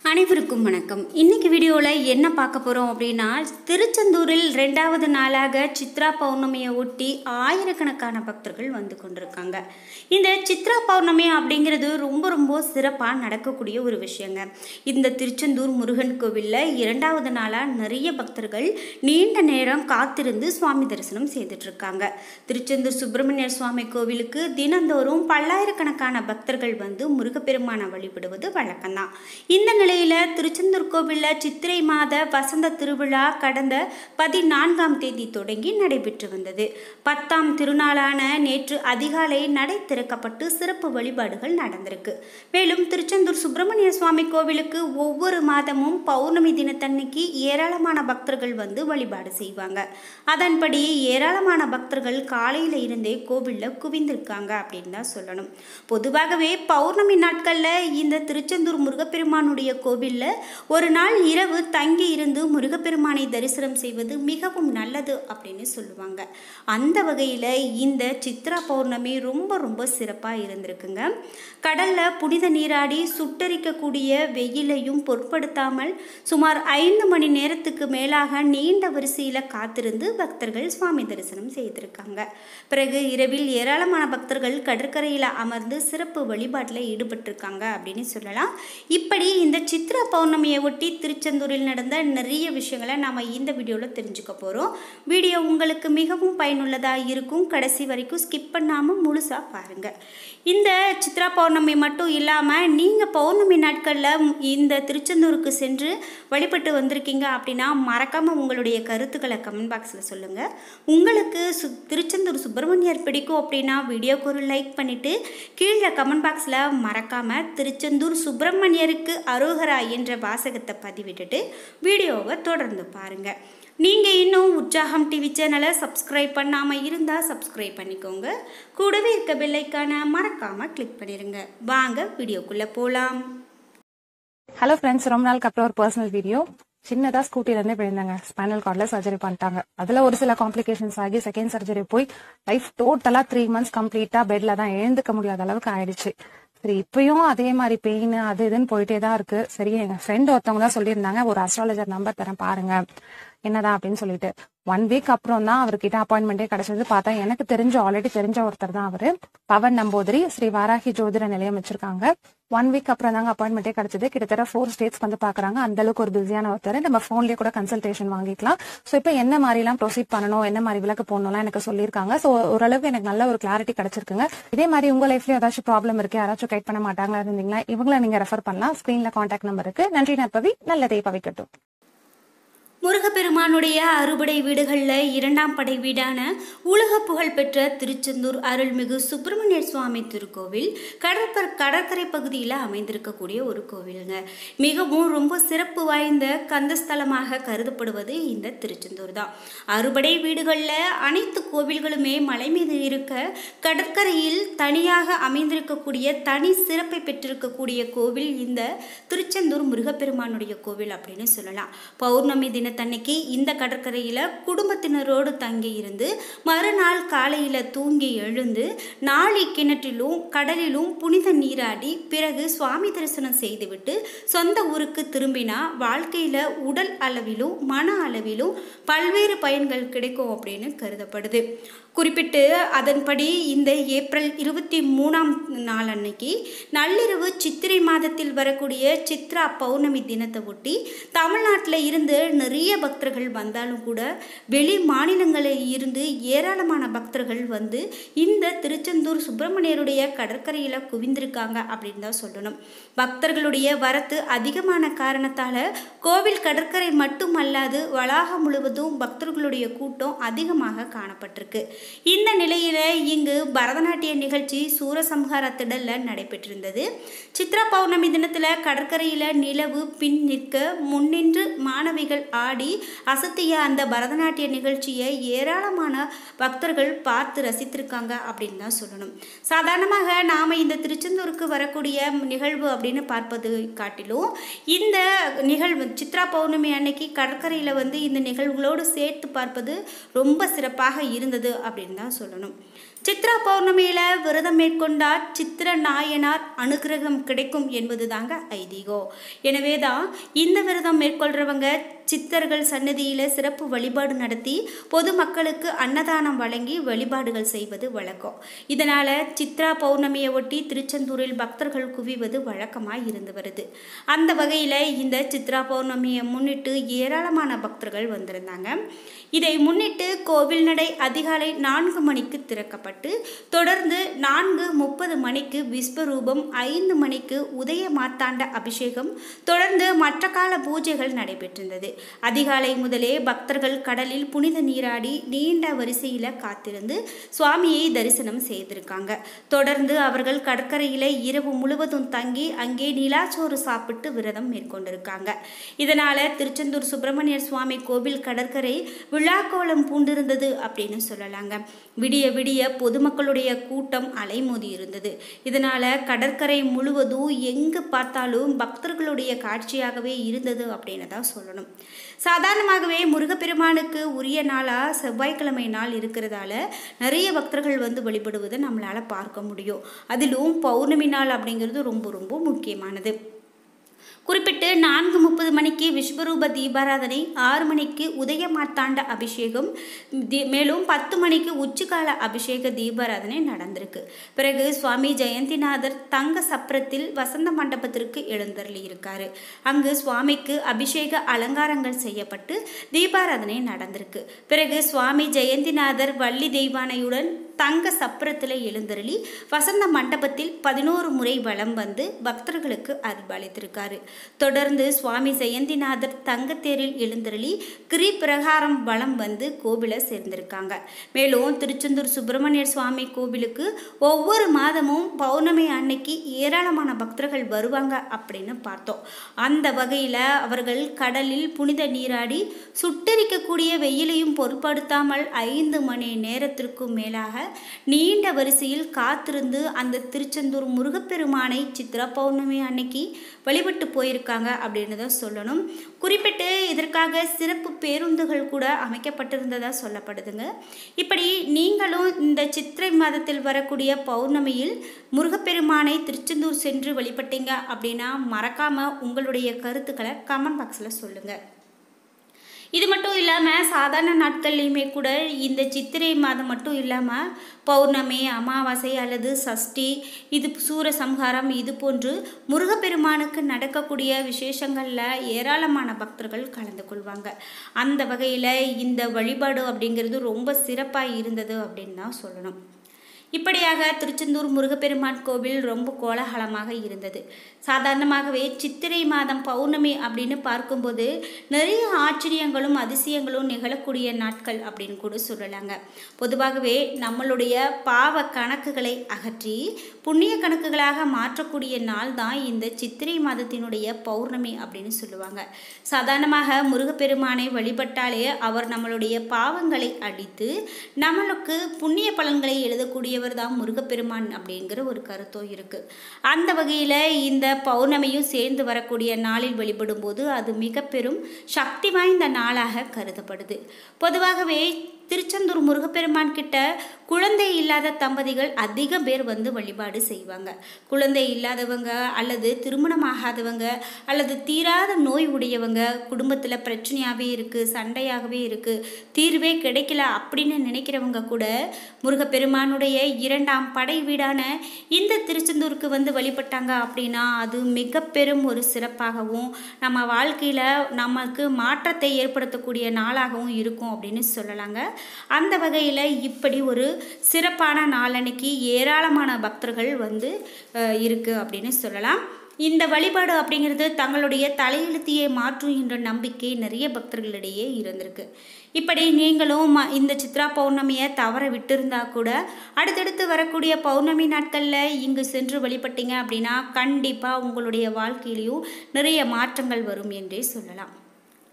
அனைவருக்கும் வணக்கம் இன்னைக்கு வீடியோவில் என்ன பார்க்க போகிறோம் அப்படின்னா திருச்செந்தூரில் ரெண்டாவது நாளாக சித்ரா பௌர்ணமியை ஒட்டி ஆயிரக்கணக்கான பக்தர்கள் வந்து கொண்டிருக்காங்க இந்த சித்ரா பௌர்ணமி அப்படிங்கிறது ரொம்ப ரொம்ப சிறப்பாக நடக்கக்கூடிய ஒரு விஷயங்க இந்த திருச்செந்தூர் முருகன் கோவிலில் இரண்டாவது நாளாக நிறைய பக்தர்கள் நீண்ட நேரம் காத்திருந்து சுவாமி தரிசனம் செய்துட்டு இருக்காங்க திருச்செந்தூர் சுப்பிரமணிய சுவாமி கோவிலுக்கு தினந்தோறும் பல்லாயிரக்கணக்கான பக்தர்கள் வந்து முருகப்பெருமானை வழிபடுவது வழக்கம்தான் இந்த நிலையில் திருச்செந்தூர் கோவிலில் சித்திரை மாத வசந்த திருவிழா கடந்த பதினான்காம் தேதி தொடங்கி நடைபெற்று வந்தது பத்தாம் திருநாளான நேற்று அதிகாலை நடை திறக்கப்பட்டு சிறப்பு வழிபாடுகள் நடந்திருக்கு மேலும் திருச்செந்தூர் சுப்பிரமணிய சுவாமி கோவிலுக்கு ஒவ்வொரு மாதமும் பௌர்ணமி தினத்தன்னைக்கு ஏராளமான பக்தர்கள் வந்து வழிபாடு செய்வாங்க அதன்படி ஏராளமான பக்தர்கள் காலையில் இருந்தே கோவிலில் குவிந்திருக்காங்க அப்படின்னு தான் சொல்லணும் பொதுவாகவே பௌர்ணமி நாட்களில் இந்த திருச்செந்தூர் முருகப்பெருமானுடைய கோவிலில் ஒரு நாள் இரவு தங்கி இருந்து முருகப்பெருமானை தரிசனம் செய்வது மிகவும் நல்லது அப்படின்னு சொல்லுவாங்க அந்த வகையில் இந்த சித்ரா பௌர்ணமி ரொம்ப ரொம்ப சிறப்பாக இருந்திருக்குங்க கடலில் புனித நீராடி சுட்டரிக்கக்கூடிய வெயிலையும் பொருட்படுத்தாமல் சுமார் ஐந்து மணி நேரத்துக்கு மேலாக நீண்ட வரிசையில் காத்திருந்து பக்தர்கள் சுவாமி தரிசனம் செய்திருக்காங்க பிறகு இரவில் ஏராளமான பக்தர்கள் கடற்கரையில் அமர்ந்து சிறப்பு வழிபாட்டில் ஈடுபட்டிருக்காங்க அப்படின்னு சொல்லலாம் இப்படி இந்த சித்ரா பௌர்ணமியை ஒட்டி திருச்செந்தூரில் நடந்த நிறைய விஷயங்களை நாம் இந்த வீடியோவில் தெரிஞ்சுக்க போகிறோம் வீடியோ உங்களுக்கு மிகவும் பயனுள்ளதாக இருக்கும் கடைசி வரைக்கும் ஸ்கிப் பண்ணாமல் முழுசாக பாருங்கள் இந்த சித்ரா பௌர்ணமி மட்டும் இல்லாமல் நீங்கள் பௌர்ணமி நாட்களில் இந்த திருச்செந்தூருக்கு சென்று வழிபட்டு வந்திருக்கீங்க அப்படின்னா மறக்காமல் உங்களுடைய கருத்துக்களை கமெண்ட் பாக்ஸில் சொல்லுங்கள் உங்களுக்கு சு திருச்செந்தூர் சுப்பிரமணியர் பிடிக்கும் அப்படின்னா வீடியோக்கு ஒரு லைக் பண்ணிவிட்டு கீழே கமெண்ட் பாக்ஸில் மறக்காமல் திருச்செந்தூர் சுப்பிரமணியருக்கு அரோகரா என்ற வாசகத்தை பதிவிட்டுட்டு வீடியோவை தொடர்ந்து பாருங்கள் நீங்கள் இன்னும் உற்சாகம் டிவி சேனலை சப்ஸ்கிரைப் பண்ணாமல் இருந்தால் சப்ஸ்கிரைப் பண்ணிக்கோங்க கூடவே இருக்க பெல்லைக்கான மறக்காமல் கிளிக் பண்ணிடுங்க வாங்க வீடியோக்குள்ளே போகலாம் ஹலோ ஃப்ரெண்ட்ஸ் ரொம்ப நாளுக்கு அப்புறம் ஒரு பர்சனல் வீடியோ சின்னதா ஸ்கூட்டில இருந்தே விழுந்தாங்க ஸ்பைனல் கார்ட்ல சர்ஜரி பண்ணிட்டாங்க அதுல ஒரு சில காம்ப்ளிகேஷன்ஸ் ஆகி செகண்ட் சர்ஜரி போய் லைஃப் டோட்டலா த்ரீ மந்த்ஸ் கம்ப்ளீட்டா பெட்ல தான் எழுந்துக்க முடியாத அளவுக்கு ஆயிடுச்சு சரி இப்பயும் அதே மாதிரி பெயின் அது இதுன்னு போயிட்டே தான் இருக்கு சரி எங்க ஃப்ரெண்ட் ஒருத்தவங்க தான் சொல்லியிருந்தாங்க ஒரு அஸ்ட்ராலஜர் நம்பர் தரேன் பாருங்க என்னதான் அப்படின்னு சொல்லிட்டு ஒன் வீக் அப்புறம் தான் அவர்கிட்ட அப்பாயின்மெண்டே கிடைச்சது பார்த்தா எனக்கு தெரிஞ்ச ஆல்ரெடி தெரிஞ்ச ஒருத்தர் தான் அவரு பவன் நம்பூதிரி ஸ்ரீ வாராகி ஜோதிட நிலையம் வச்சிருக்காங்க ஒன் வீக் அப்புறம் தாங்க அப்பாயின்மெண்டே கிடைச்சது கிட்டத்தட்ட ஃபோர் ஸ்டேட்ஸ் வந்து பாக்குறாங்க அந்த அளவுக்கு ஒரு பிஸியான ஒருத்தர் நம்ம போன்லயே கூட கன்சல்டேஷன் வாங்கிக்கலாம் ஸோ இப்போ என்ன மாதிரி எல்லாம் ப்ரொசீட் பண்ணணும் என்ன மாதிரி விளக்கு போடணும்லாம் எனக்கு சொல்லியிருக்காங்க ஸோ ஓரளவுக்கு எனக்கு நல்ல ஒரு கிளாரிட்டி கிடைச்சிருக்குங்க இதே மாதிரி உங்க லைஃப்லயும் ஏதாச்சும் ப்ராப்ளம் இருக்கு யாராச்சும் கைட் பண்ண மாட்டாங்களா இருந்தீங்களா இவங்கள நீங்க ரெஃபர் பண்ணலாம் ஸ்கிரீன்ல கான்டாக்ட் நம்பர் இருக்கு நன்றி நற்பவி நல்லதே பவிக்கட்டும் முருகப்பெருமானுடைய அறுபடை வீடுகளில் இரண்டாம் படை வீடான உலக புகழ் பெற்ற திருச்செந்தூர் அருள்மிகு சுப்பிரமணிய சுவாமி திருக்கோவில் கடற்பர கடற்கரை பகுதியில் அமைந்திருக்கக்கூடிய ஒரு கோவிலுங்க மிகவும் ரொம்ப சிறப்பு வாய்ந்த கந்தஸ்தலமாக கருதப்படுவது இந்த திருச்செந்தூர் தான் அறுபடை வீடுகளில் அனைத்து கோவில்களுமே மலை மீது இருக்க கடற்கரையில் தனியாக அமைந்திருக்கக்கூடிய தனி சிறப்பை பெற்றிருக்கக்கூடிய கோவில் இந்த திருச்செந்தூர் முருகப்பெருமானுடைய கோவில் அப்படின்னு சொல்லலாம் பௌர்ணமி தின தினத்தன்னைக்கு இந்த கடற்கரையில் குடும்பத்தினரோடு தங்கி இருந்து மறுநாள் காலையில் தூங்கி எழுந்து நாளை கிணற்றிலும் கடலிலும் புனித நீராடி பிறகு சுவாமி தரிசனம் செய்துவிட்டு சொந்த ஊருக்கு திரும்பினா வாழ்க்கையில் உடல் அளவிலும் மன அளவிலும் பல்வேறு பயன்கள் கிடைக்கும் அப்படின்னு கருதப்படுது குறிப்பிட்டு அதன்படி இந்த ஏப்ரல் இருபத்தி மூணாம் நாள் அன்னைக்கு நள்ளிரவு சித்திரை மாதத்தில் வரக்கூடிய சித்ரா பௌர்ணமி தினத்தை ஒட்டி தமிழ்நாட்டில் இருந்து நிறைய பக்தர்கள் வந்தாலும் கூட வெளி மாநிலங்களில் இருந்து ஏராளமான பக்தர்கள் வந்து இந்த திருச்செந்தூர் சுப்பிரமணியருடைய கடற்கரையில் குவிந்திருக்காங்க அப்படின்னு தான் சொல்லணும் பக்தர்களுடைய வரத்து அதிகமான காரணத்தால் கோவில் கடற்கரை மட்டுமல்லாது வளாகம் முழுவதும் பக்தர்களுடைய கூட்டம் அதிகமாக காணப்பட்டிருக்கு இந்த நிலையில இங்கு பரதநாட்டிய நிகழ்ச்சி சூரசம்ஹார திடல்ல நடைபெற்றிருந்தது சித்ரா பௌர்ணமி தினத்துல கடற்கரையில நிலவு பின் நிற்க முன்னின்று மாணவிகள் ஆடி அசத்திய அந்த பரதநாட்டிய நிகழ்ச்சியை ஏராளமான பக்தர்கள் பார்த்து ரசித்திருக்காங்க அப்படின்னு தான் சொல்லணும் சாதாரணமாக நாம இந்த திருச்செந்தூருக்கு வரக்கூடிய நிகழ்வு அப்படின்னு பார்ப்பது காட்டிலும் இந்த நிகழ்வு சித்ரா பௌர்ணமி அன்னைக்கு கடற்கரையில் வந்து இந்த நிகழ்வுகளோடு சேர்த்து பார்ப்பது ரொம்ப சிறப்பாக இருந்தது அப்படின்னு தான் சொல்லணும் சித்ரா பௌர்ணமியில் விரதம் மேற்கொண்டால் சித்திர நாயனார் அனுகிரகம் கிடைக்கும் என்பது தாங்க ஐதீகம் எனவே தான் இந்த விரதம் மேற்கொள்கிறவங்க சித்தர்கள் சன்னதியில் சிறப்பு வழிபாடு நடத்தி பொதுமக்களுக்கு அன்னதானம் வழங்கி வழிபாடுகள் செய்வது வழக்கம் இதனால் சித்ரா பௌர்ணமியை ஒட்டி திருச்செந்தூரில் பக்தர்கள் குவிவது வழக்கமாக இருந்து வருது அந்த வகையில் இந்த சித்ரா பௌர்ணமியை முன்னிட்டு ஏராளமான பக்தர்கள் வந்திருந்தாங்க இதை முன்னிட்டு கோவில் நடை அதிகாலை நான்கு மணிக்கு திறக்கப்பட்டு தொடர்ந்து நான்கு முப்பது மணிக்கு விஸ்வரூபம் ஐந்து மணிக்கு உதய மார்த்தாண்ட அபிஷேகம் தொடர்ந்து மற்ற கால பூஜைகள் நடைபெற்றிருந்தது அதிகாலை முதலே பக்தர்கள் கடலில் புனித நீராடி நீண்ட வரிசையில் காத்திருந்து சுவாமியை தரிசனம் செய்திருக்காங்க தொடர்ந்து அவர்கள் கடற்கரையில் இரவு முழுவதும் தங்கி அங்கே நிலாச்சோறு சாப்பிட்டு விரதம் மேற்கொண்டிருக்காங்க இதனால் திருச்செந்தூர் சுப்பிரமணியர் சுவாமி கோவில் கடற்கரை விழாக்கோலம் பூண்டிருந்தது அப்படின்னு சொல்லலாங்க விடிய விடிய பொதுமக்களுடைய கூட்டம் அலைமோதி இருந்தது இதனால் கடற்கரை முழுவதும் எங்கு பார்த்தாலும் பக்தர்களுடைய காட்சியாகவே இருந்தது அப்படின்னு தான் சொல்லணும் சாதாரணமாகவே முருகப்பெருமானுக்கு உரிய நாளாக செவ்வாய்க்கிழமை நாள் இருக்கிறதால நிறைய பக்தர்கள் வந்து வழிபடுவதை நம்மளால் பார்க்க முடியும் அதிலும் பௌர்ணமி நாள் அப்படிங்கிறது ரொம்ப ரொம்ப முக்கியமானது குறிப்பிட்டு நான்கு முப்பது மணிக்கு விஸ்வரூப தீபாராதனை ஆறு மணிக்கு உதய மார்த்தாண்ட அபிஷேகம் தி- மேலும் பத்து மணிக்கு உச்சிக்கால அபிஷேக தீபாராதனை நடந்திருக்கு பிறகு சுவாமி ஜெயந்திநாதர் தங்க சப்பரத்தில் வசந்த மண்டபத்திற்கு எழுந்தருளி இருக்காரு அங்கு சுவாமிக்கு அபிஷேக அலங்காரங்கள் செய்யப்பட்டு தீபாராதனை நடந்திருக்கு பிறகு சுவாமி ஜெயந்திநாதர் வள்ளி தெய்வானையுடன் தங்க சப்பரத்தில் எழுந்தருளி வசந்த மண்டபத்தில் பதினோரு முறை வலம் வந்து பக்தர்களுக்கு அருள்பாலித்திருக்காரு தொடர்ந்து சுவாமி ஜெயந்திநாதர் தங்கத்தேரில் எழுந்தருளி கிரி பிரகாரம் வலம் வந்து கோவிலை சேர்ந்திருக்காங்க மேலும் திருச்செந்தூர் சுப்பிரமணியர் சுவாமி கோவிலுக்கு ஒவ்வொரு மாதமும் பௌர்ணமி அன்னைக்கு ஏராளமான பக்தர்கள் வருவாங்க அப்படின்னு பார்த்தோம் அந்த வகையில் அவர்கள் கடலில் புனித நீராடி சுட்டரிக்கக்கூடிய வெயிலையும் பொருட்படுத்தாமல் ஐந்து மணி நேரத்திற்கும் மேலாக நீண்ட வரிசையில் காத்திருந்து அந்த திருச்செந்தூர் முருகப்பெருமானை சித்ரா பௌர்ணமி அன்னைக்கு வழிபட்டு போயிருக்காங்க அப்படின்னு தான் சொல்லணும் குறிப்பிட்டு இதற்காக சிறப்பு பேருந்துகள் கூட அமைக்கப்பட்டிருந்ததா சொல்லப்படுதுங்க இப்படி நீங்களும் இந்த சித்திரை மாதத்தில் வரக்கூடிய பௌர்ணமியில் முருகப்பெருமானை திருச்செந்தூர் சென்று வழிபட்டீங்க அப்படின்னா மறக்காம உங்களுடைய கருத்துக்களை கமெண்ட் பாக்ஸில் சொல்லுங்கள் இது மட்டும் இல்லாமல் சாதாரண நாட்கள்லையுமே கூட இந்த சித்திரை மாதம் மட்டும் இல்லாமல் பௌர்ணமி அமாவாசை அல்லது சஷ்டி இது சூரசம்ஹாரம் இது போன்று முருகப்பெருமானுக்கு நடக்கக்கூடிய விசேஷங்களில் ஏராளமான பக்தர்கள் கலந்து கொள்வாங்க அந்த வகையில் இந்த வழிபாடு அப்படிங்கிறது ரொம்ப சிறப்பாக இருந்தது அப்படின்னு தான் சொல்லணும் இப்படியாக திருச்செந்தூர் முருகப்பெருமான் கோவில் ரொம்ப கோலாகலமாக இருந்தது சாதாரணமாகவே சித்திரை மாதம் பௌர்ணமி அப்படின்னு பார்க்கும்போது நிறைய ஆச்சரியங்களும் அதிசயங்களும் நிகழக்கூடிய நாட்கள் அப்படின்னு கூட சொல்லலாங்க பொதுவாகவே நம்மளுடைய பாவ கணக்குகளை அகற்றி புண்ணிய கணக்குகளாக மாற்றக்கூடிய நாள் தான் இந்த சித்திரை மாதத்தினுடைய பௌர்ணமி அப்படின்னு சொல்லுவாங்க சாதாரணமாக முருகப்பெருமானை வழிபட்டாலே அவர் நம்மளுடைய பாவங்களை அழித்து நம்மளுக்கு புண்ணிய பலன்களை எழுதக்கூடியவர் தான் முருகப்பெருமான் அப்படிங்கிற ஒரு கருத்தும் இருக்குது அந்த வகையில் இந்த பௌர்ணமியும் சேர்ந்து வரக்கூடிய நாளில் வழிபடும்போது அது மிக பெரும் சக்தி வாய்ந்த நாளாக கருதப்படுது பொதுவாகவே திருச்செந்தூர் முருகப்பெருமான் கிட்ட குழந்தை இல்லாத தம்பதிகள் அதிக பேர் வந்து வழிபாடு செய்வாங்க குழந்தை இல்லாதவங்க அல்லது திருமணமாகாதவங்க அல்லது தீராத நோய் உடையவங்க குடும்பத்தில் பிரச்சனையாகவே இருக்குது சண்டையாகவே இருக்குது தீர்வே கிடைக்கல அப்படின்னு நினைக்கிறவங்க கூட முருகப்பெருமானுடைய இரண்டாம் படை வீடான இந்த திருச்செந்தூருக்கு வந்து வழிபட்டாங்க அப்படின்னா அது மிக பெரும் ஒரு சிறப்பாகவும் நம்ம வாழ்க்கையில் நமக்கு மாற்றத்தை ஏற்படுத்தக்கூடிய நாளாகவும் இருக்கும் அப்படின்னு சொல்லலாங்க அந்த வகையில் இப்படி ஒரு சிறப்பான நாளன்னைக்கு ஏராளமான பக்தர்கள் வந்து அஹ், இருக்கு அப்படின்னு சொல்லலாம் இந்த வழிபாடு அப்படிங்கிறது தங்களுடைய தலையெழுத்தையே மாற்றும் என்ற நம்பிக்கை நிறைய பக்தர்களிடையே இருந்திருக்கு இப்படி நீங்களும் ம- இந்த சித்ரா பௌர்ணமியை தவற விட்டிருந்தா கூட அடுத்தடுத்து வரக்கூடிய பௌர்ணமி நாட்களில் இங்கு சென்று வழிபட்டீங்க அப்படின்னா கண்டிப்பாக உங்களுடைய வாழ்க்கையிலையும் நிறைய மாற்றங்கள் வரும் என்றே சொல்லலாம்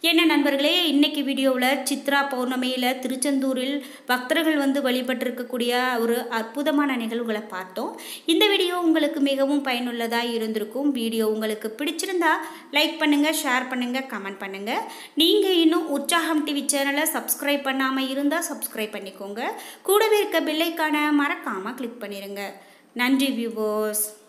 என்ன நண்பர்களே இன்னைக்கு வீடியோவில் சித்ரா பௌர்ணமியில் திருச்செந்தூரில் பக்தர்கள் வந்து வழிபட்டிருக்கக்கூடிய ஒரு அற்புதமான நிகழ்வுகளை பார்த்தோம் இந்த வீடியோ உங்களுக்கு மிகவும் பயனுள்ளதாக இருந்திருக்கும் வீடியோ உங்களுக்கு பிடிச்சிருந்தா லைக் பண்ணுங்கள் ஷேர் பண்ணுங்கள் கமெண்ட் பண்ணுங்கள் நீங்கள் இன்னும் உற்சாகம் டிவி சேனலை சப்ஸ்கிரைப் பண்ணாமல் இருந்தால் சப்ஸ்கிரைப் பண்ணிக்கோங்க கூடவே இருக்க பெல்லைக்கான மறக்காமல் கிளிக் பண்ணிடுங்க நன்றி வியூவர்ஸ்